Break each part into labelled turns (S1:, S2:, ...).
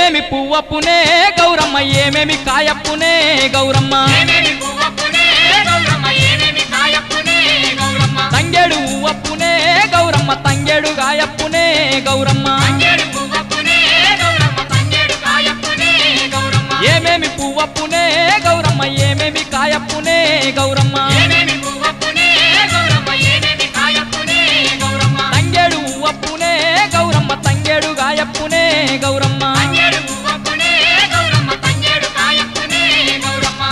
S1: ఏమేమి పువ్వప్పునే గౌరమ్మ ఏమేమి కాయప్పునే గౌరమ్మ
S2: ఏమేమి పువ్వప్పునే గౌరమ్మ ఏమేమి కాయప్పునే గౌరమ్మ
S1: తంగేడు ఉవ్వప్పునే గౌరమ్మ తంగేడు గాయప్పునే గౌరమ్మ
S2: తంగేడు పువ్వప్పునే గౌరమ్మ తంగేడు కాయప్పునే గౌరమ్మ
S1: ఏమేమి పువ్వప్పునే గౌరమ్మ ఏమేమి కాయప్పునే గౌరమ్మ
S2: ఏమేమి పువ్వప్పునే గౌరమ్మ ఏమేమి కాయప్పునే గౌరమ్మ
S1: తంగేడు ఉవ్వప్పునే గౌరమ్మ తంగేడు గాయప్పునే గౌరమ్మ
S2: తంగేడు పువ్వప్పునే గౌరమ్మ తంగేడు కాయప్పునే గౌరమ్మ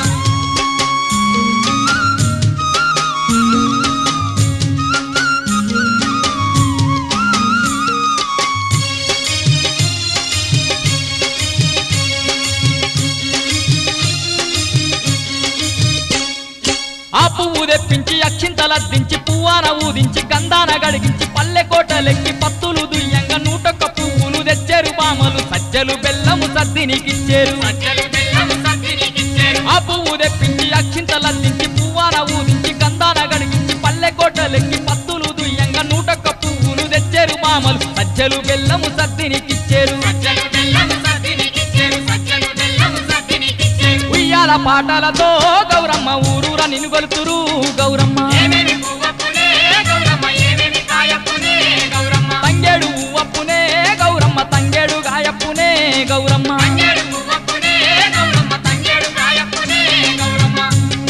S1: ఆ పువ్వు తెప్పించి అక్షింతలద్దించి పువ్వాన ఊదించి గంధాన గడిగించి పల్లె కోటలెక్కి పత్తులు దుయ్యంగా నూటొక్క పువ్వులు తెచ్చారు బామలు సజ్జలు బెల్లము సద్దినికిచ్చారు
S2: సజ్జలు బెల్లము సద్దినికిచ్చారు
S1: ఆ పువ్వు తెప్పించి అక్షింతలద్దించి పువ్వాన ఊదించి గంధాన గడిగించి పల్లె కోటలెక్కి పత్తులు దుయ్యంగా నూటొక్క పువ్వులు తెచ్చారు బామలు సజ్జలు బెల్లము సద్దినికిచ్చారు
S2: సజ్జలు బెల్లము సద్దినికిచ్చారు సజ్జలు బెల్లము సద్దినికిచ్చారు
S1: ఉయ్యాల పాటలతో గౌరమ్మ ఊరూర నినుగొలుతురు గౌరమ్మ
S2: ఏమేమి పువ్వప్పునే గౌరమ్మ ఏమేమి కాయప్పునే గౌరమ్మ
S1: తంగేడు ఉవ్వప్పునే గౌరమ్మ తంగేడు గాయప్పునే గౌరమ్మ
S2: తంగేడు పువ్వప్పునే గౌరమ్మ తంగేడు కాయప్పునే గౌరమ్మ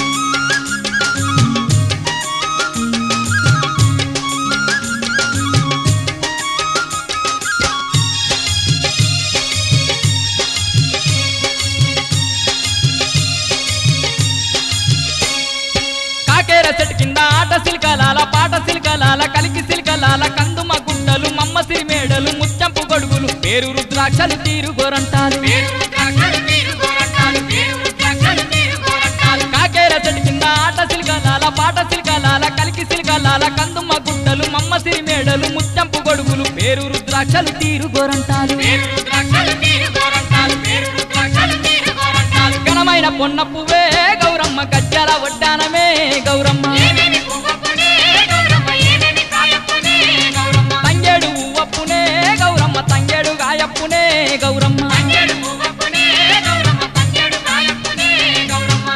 S1: కాకేర చెట్టు కింద ఆట సిల్కలాల పాట సిల్కలాల కలికి సిల్కలాల కందుమ గుట్టలు మమ్మ సిరిమేడలు ముత్యంపు గొడుగులు పేరు రుద్రాక్షలు తీరు గోరంటాలు
S2: పేరు రుద్రాక్షలు తీరు గోరంటాలు పేరు రుద్రాక్షలు తీరు గోరంటాలు
S1: కాకేర చెట్టు కింద ఆట సిల్కలాల పాట సిల్కలాల కలికి సిల్కలాల కందుమ గుట్టలు మమ్మ సిరిమేడలు ముత్యంపు గొడుగులు పేరు రుద్రాక్షలు తీరు గోరంటాలు
S2: పేరు రుద్రాక్షలు తీరు గోరంటాలు పేరు రుద్రాక్షలు తీరు గోరంటాలు
S1: ఘనమైన పొన్న పువ్వే గౌరమ్మ గజ్జల వడ్డానమే గౌరమ్మ
S2: ఏమేమి పువ్వప్పునే గౌరమ్మ ఏమేమి కాయప్పునే గౌరమ్మ
S1: తంగేడు ఉవ్వప్పునే గౌరమ్మ తంగేడు గాయప్పునే గౌరమ్మ
S2: తంగేడు పువ్వప్పునే గౌరమ్మ తంగేడు కాయప్పునే గౌరమ్మ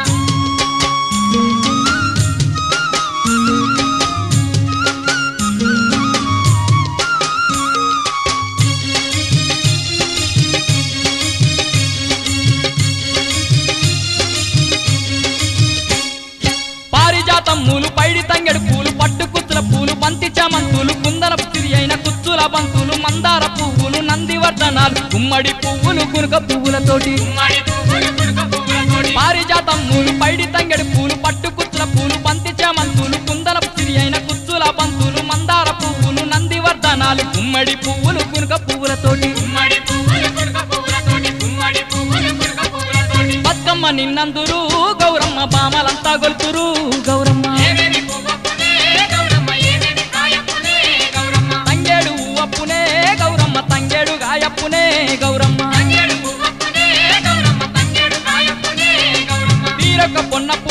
S1: పారిజాతం మూలు పైడి తంగెడు పూలు పట్టు కుచ్చుల పూలు బంతి చామంతులు కుందన తిరి అయిన కుచ్చుల బంతులు మందార పువ్వులు నందివర్ధనాలు గుమ్మడి పువ్వులు గునుక పువ్వులతోటి
S2: గుమ్మడి పువ్వులు కురుక పువ్వులతోటి
S1: పారిజాతం మూలు పైడి తంగెడు పూలు పట్టు కుచ్చుల పూలు బంతి చామంతులు కుందన తిరి అయిన కుచ్చుల బంతులు మందార పువ్వులు నందివర్ధనాలు గుమ్మడి పువ్వులు గునుక పువ్వులతోటి
S2: గుమ్మడి పువ్వులు కురుక పువ్వులతోటి గుమ్మడి పువ్వులు కురుక పువ్వులతోటి
S1: బతుకమ్మ నిన్నందురు గౌరమ్మ బామలంతా గొలుతురు గౌరమ్మ
S2: ఏమేమి పువ్వప్పునే గౌరమ్మ ఏమేమి కాయప్పునే గౌరమ్మ
S1: తంగేడు ఉవ్వప్పునే గౌరమ్మ తంగేడు గాయప్పునే గౌరమ్మ
S2: తంగేడు పువ్వప్పునే గౌరమ్మ తంగేడు కాయప్పునే గౌరమ్మ
S1: తీరొక్క పొన్న